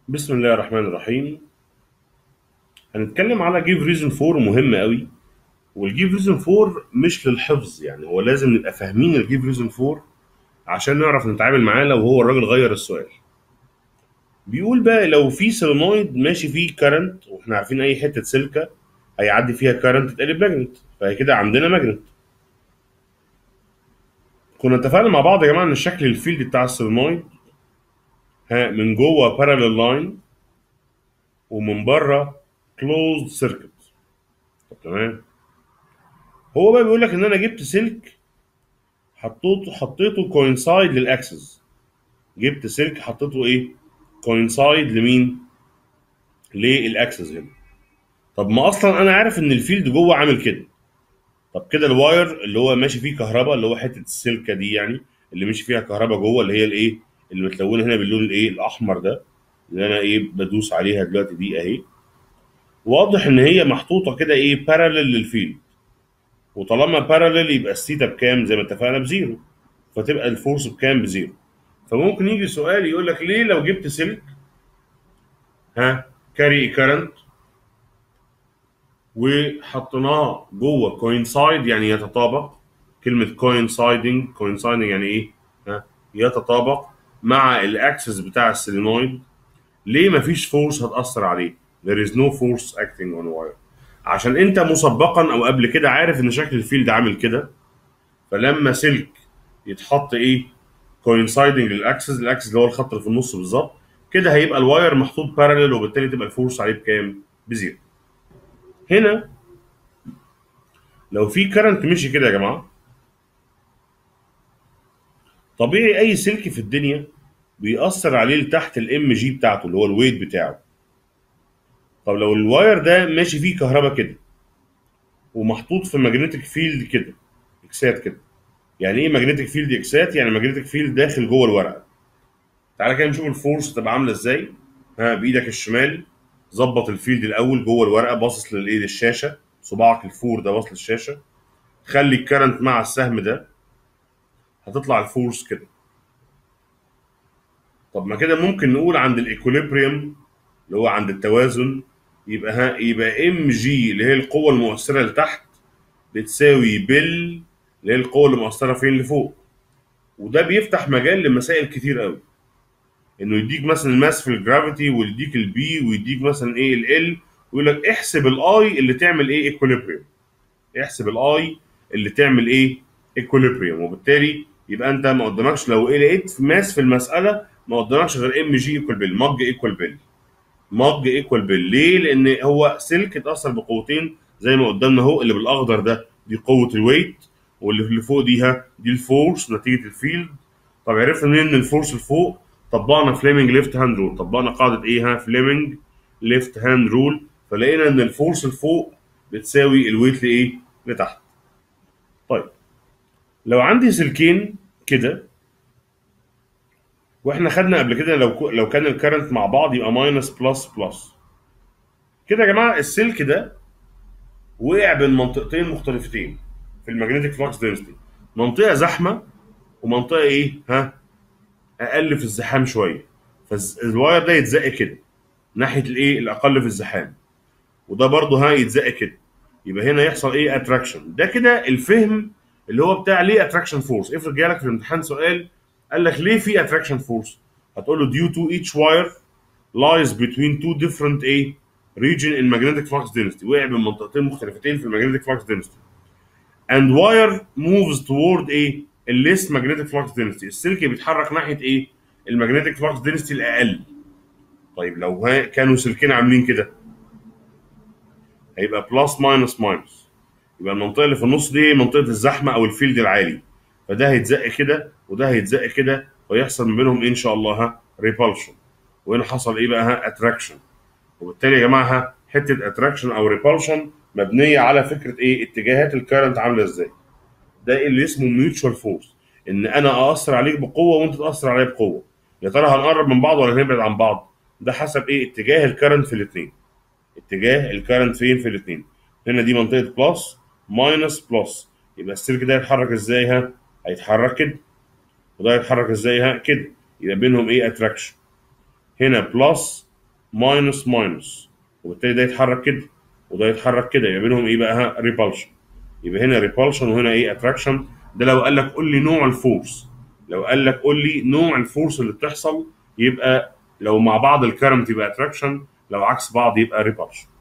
بسم الله الرحمن الرحيم هنتكلم على جيف ريزون فور مهم قوي والجيف ريزون فور مش للحفظ يعني هو لازم نبقى فاهمين الجيف ريزون فور عشان نعرف نتعامل معاه لو هو الراجل غير السؤال بيقول بقى لو في سولينويد ماشي فيه كارنت واحنا عارفين اي حته سلكه هيعدي فيها كارنت تقلب ماجنت فهي كده عندنا ماجنت كنا اتفقنا مع بعض يا جماعه ان الشكل الفيلد بتاع السولينويد ها من جوه باراليل لاين ومن بره كلوزد سيركت طب تمام هو بقى بيقول لك ان انا جبت سلك حطيته حطيته كوينسايد للاكسس جبت سلك حطيته ايه كوينسايد لمين للاكسس هنا طب ما اصلا انا عارف ان الفيلد جوه عامل كده طب كده الواير اللي هو ماشي فيه كهرباء اللي هو حته السلكه دي يعني اللي ماشي فيها كهرباء جوه اللي هي الايه اللي متلونه هنا باللون الايه الاحمر ده اللي انا ايه بدوس عليها دلوقتي دي اهي واضح ان هي محطوطه كده ايه باراليل للفيلد وطالما باراليل يبقى الثيتا بكام زي ما اتفقنا بزيرو فتبقى الفورس بكام بزيرو فممكن يجي سؤال يقول لك ليه لو جبت سلك ها كاري كارنت وحطيناه جوه كوينسايد يعني يتطابق كلمه كوينسايدنج كوينسايدنج يعني ايه ها يتطابق مع الاكسس بتاع السيلينويد ليه مفيش فورس هتاثر عليه there is no force acting on wire عشان انت مسبقا او قبل كده عارف ان شكل الفيلد عامل كده فلما سلك يتحط ايه كوينسايدنج للاكسس الاكسس اللي هو الخط اللي في النص بالظبط كده هيبقى الواير محطوط باراليل وبالتالي تبقى الفورس عليه بكام بزيرو هنا لو في كرنت مشي كده يا جماعه طبيعي اي سلك في الدنيا بيأثر عليه لتحت الام جي بتاعته اللي هو الويت بتاعه طب لو الواير ده ماشي فيه كهرباء كده ومحطوط في ماجنتيك فيلد كده اكسات كده يعني ايه ماجنتيك فيلد اكسات يعني ماجنتيك فيلد داخل جوه الورقه تعالى كده نشوف الفورس تبقى عامله ازاي ها بايدك الشمال ظبط الفيلد الاول جوه الورقه باصص للايه للشاشه صباعك الفور ده باص للشاشه خلي الكرنت مع السهم ده هتطلع الفورس كده طب ما كده ممكن نقول عند الايكوليبريم اللي هو عند التوازن يبقى ها يبقى ام جي اللي هي القوه المؤثره لتحت بتساوي بال اللي هي القوه اللي مؤثره فين لفوق وده بيفتح مجال لمسائل كتير قوي انه يديك مثلا الماس في الجرافيتي ويديك البي ويديك مثلا ايه ال ويقول لك احسب الاي اللي تعمل ايه ايكوليبريم احسب الاي اللي تعمل ايه ايكوليبريم وبالتالي يبقى انت ما قدامكش لو ايه لقيت ماس في المساله ما قدامكش غير ام جي ايكوال بال مج ايكوال بال مج ايكوال بال ليه؟ لان هو سلك اتاثر بقوتين زي ما قدامنا اهو اللي بالاخضر ده دي قوه الويت واللي اللي فوق دي ها دي الفورس نتيجه الفيلد طب عرفنا منين ان الفورس الفوق طبقنا فليمنج ليفت هاند رول طبقنا قاعده ايه ها فليمنج ليفت هاند رول فلقينا ان الفورس الفوق بتساوي الويت لايه لتحت طيب لو عندي سلكين كده واحنا خدنا قبل كده لو لو كان الكرنت مع بعض يبقى ماينس بلس بلس كده يا جماعه السلك ده وقع بين منطقتين مختلفتين في المagnetic فلكس density منطقه زحمه ومنطقه ايه ها اقل في الزحام شويه فالواير ده يتزق كده ناحيه الايه الاقل في الزحام وده برضه ها يتزق كده يبقى هنا يحصل ايه اتراكشن ده كده الفهم اللي هو بتاع ليه اتراكشن فورس افرض جالك في الامتحان سؤال قال لك ليه في اتراكشن فورس هتقول له due to each wire lies between two different a region in magnetic flux density وقع بين منطقتين مختلفتين في المagnetic flux density and wire moves toward a less magnetic flux density السلك بيتحرك ناحيه ايه المagnetic flux density الاقل طيب لو ها كانوا سلكين عاملين كده هيبقى بلس ماينس ماينس يبقى المنطقه اللي في النص دي منطقه الزحمه او الفيلد العالي فده هيتزق كده وده هيتزق كده ويحصل ما بينهم ان شاء الله ها ريبالشن وهنا حصل ايه بقى ها اتراكشن وبالتالي يا جماعه ها حته اتراكشن او ريبالشن مبنيه على فكره ايه اتجاهات الكارنت عامله ازاي ده اللي اسمه ميوتشوال فورس ان انا اثر عليك بقوه وانت تاثر عليا بقوه يا ترى هنقرب من بعض ولا هنبعد عن بعض ده حسب ايه اتجاه الكارنت في الاثنين اتجاه الكارنت فين في الاثنين هنا دي منطقه بلس ماينس بلس يبقى السلك ده يتحرك ازاي ها هيتحرك كده وده يتحرك ازاي ها كده يبقى بينهم ايه اتراكشن هنا بلس ماينس ماينس وبالتالي ده يتحرك كده وده يتحرك كده يبقى بينهم ايه بقى ها ريبالشن يبقى هنا ريبالشن وهنا ايه اتراكشن ده لو قال لك قول لي نوع الفورس لو قال لك قول لي نوع الفورس اللي بتحصل يبقى لو مع بعض الكرنت يبقى اتراكشن لو عكس بعض يبقى ريبالشن